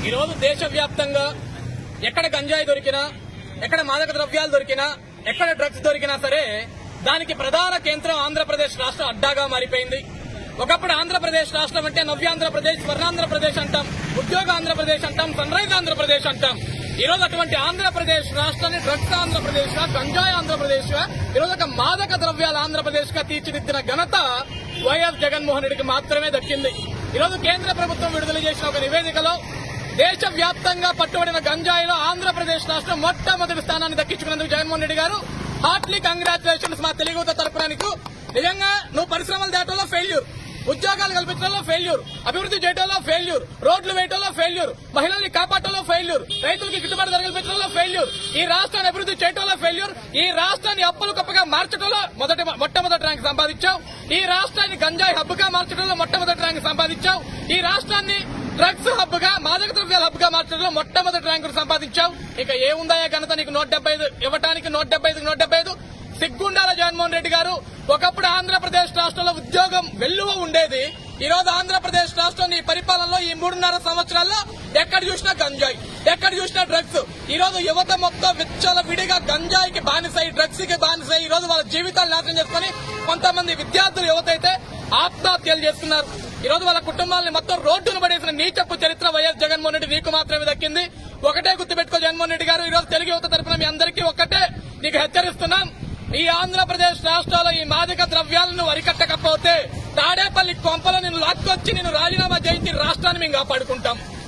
ఈరోజు దేశవ్యాప్తంగా ఎక్కడ గంజాయి దొరికినా ఎక్కడ మాదక ద్రవ్యాలు దొరికినా ఎక్కడ డ్రగ్స్ దొరికినా సరే దానికి ప్రధాన కేంద్రం ఆంధ్రప్రదేశ్ రాష్ట్రం అడ్డాగా మారిపోయింది ఒకప్పుడు ఆంధ్రప్రదేశ్ రాష్ట్రం అంటే నవ్యాంధ్రప్రదేశ్ స్వర్ణాంధ్రప్రదేశ్ అంటాం ఉద్యోగ ఆంధ్రప్రదేశ్ అంటాం సన్ రైజ్ ఆంధ్రప్రదేశ్ అంటాం ఈ రోజు అటువంటి ఆంధ్రప్రదేశ్ రాష్ట్రాన్ని డ్రగ్స్ ఆంధ్రప్రదేశ్ గా గంజాయి ఆంధ్రప్రదేశ్ గా ఈ రోజు ఒక మాదక ద్రవ్యాల ఆంధ్రప్రదేశ్ గా తీర్చిదిద్దిన ఘనత వైఎస్ జగన్మోహన్ రెడ్డికి మాత్రమే దక్కింది ఈ రోజు కేంద్ర ప్రభుత్వం విడుదల చేసిన ఒక నివేదికలో దేశవ్యాప్తంగా పట్టుబడిన గంజాయిలో ఆంధ్రప్రదేశ్ రాష్ట్రం మొట్టమొదటి స్థానాన్ని దక్కించుకున్నందుకు జగన్మోహన్ రెడ్డి గారు హార్ట్లీ కంగ్రాచులేషన్స్ మా తెలుగు తరపున నీకు నిజంగా నువ్వు పరిశ్రమలు దాటంలో ఫెయిల్యూర్ ఉద్యోగాలు కల్పించడంలో ఫెయిల్యూర్ అభివృద్ధి చేయడంలో ఫెయిల్యూర్ రోడ్లు వేయడంలో ఫెయిల్యూర్ మహిళల్ని కాపాడటంలో ఫెయిల్యూర్ రైతులకి గిట్టుబాటు ధర కల్పించడంలో ఫెయిల్యూర్ ఈ రాష్ట్రాన్ని అభివృద్ధి చేయడంలో ఫెయిల్యూర్ ఈ రాష్ట్రాన్ని అప్పులు కప్పగా మార్చడంలో మొదటి మొట్టమొదటి ర్యాంక్ సంపాదించావు ఈ రాష్ట్రాన్ని గంజాయి హబ్ గా మార్చడంలో మొట్టమొదటి ర్యాంక్ సంపాదించావు ఈ రాష్ట్రాన్ని డ్రగ్స్ హబ్ గా మాదక ద్రవ్యాల హబ్ గా మార్చడంలో మొట్టమొదటి ర్యాంకులు సంపాదించావు ఇక ఏముందాయా ఘనత నీకు నూట డెబ్బై ఐదు ఇవ్వటానికి నూట డెబ్బై ఐదు నూట డెబ్బై ఐదు సిగ్గుండాల జగన్మోహన్ రెడ్డి గారు ఒకప్పుడు ఆంధ్రప్రదేశ్ రాష్ట్రంలో ఉద్యోగం వెల్లువ ఉండేది ఈ రోజు ఆంధ్రప్రదేశ్ రాష్ట్రం ఈ పరిపాలనలో ఈ మూడున్నర సంవత్సరాల్లో ఎక్కడ చూసినా గంజాయి ఎక్కడ చూసినా డ్రగ్స్ ఈ రోజు యువత మొత్తం విచ్చల విడిగా గంజాయికి బానిసై డ్రగ్స్ కి బానిసై ఈ రోజు వాళ్ళ జీవితాలు నాశనం చేసుకుని కొంతమంది విద్యార్థులు యువత అయితే ఆత్మహత్యలు చేసుకున్నారు ఈ రోజు వాళ్ళ కుటుంబాలని మొత్తం రోడ్డును పడేసిన నీచప్పు చరిత్ర వైఎస్ జగన్మోహన్ రెడ్డి నీకు మాత్రమే దక్కింది ఒకటే గుర్తుపెట్టుకో జగన్మోహన్ రెడ్డి గారు ఈ రోజు తెలుగు యువత తరపున మీ అందరికీ ఒక్కటే నీకు హెచ్చరిస్తున్నాం ఈ ఆంధ్రప్రదేశ్ రాష్ట్రాల్లో ఈ మాదక ద్రవ్యాలను అరికట్టకపోతే తాడేపల్లి కొంపలో నేను లాక్కొచ్చి నేను రాజీనామా చేయించి రాష్ట్రాన్ని మేము కాపాడుకుంటాం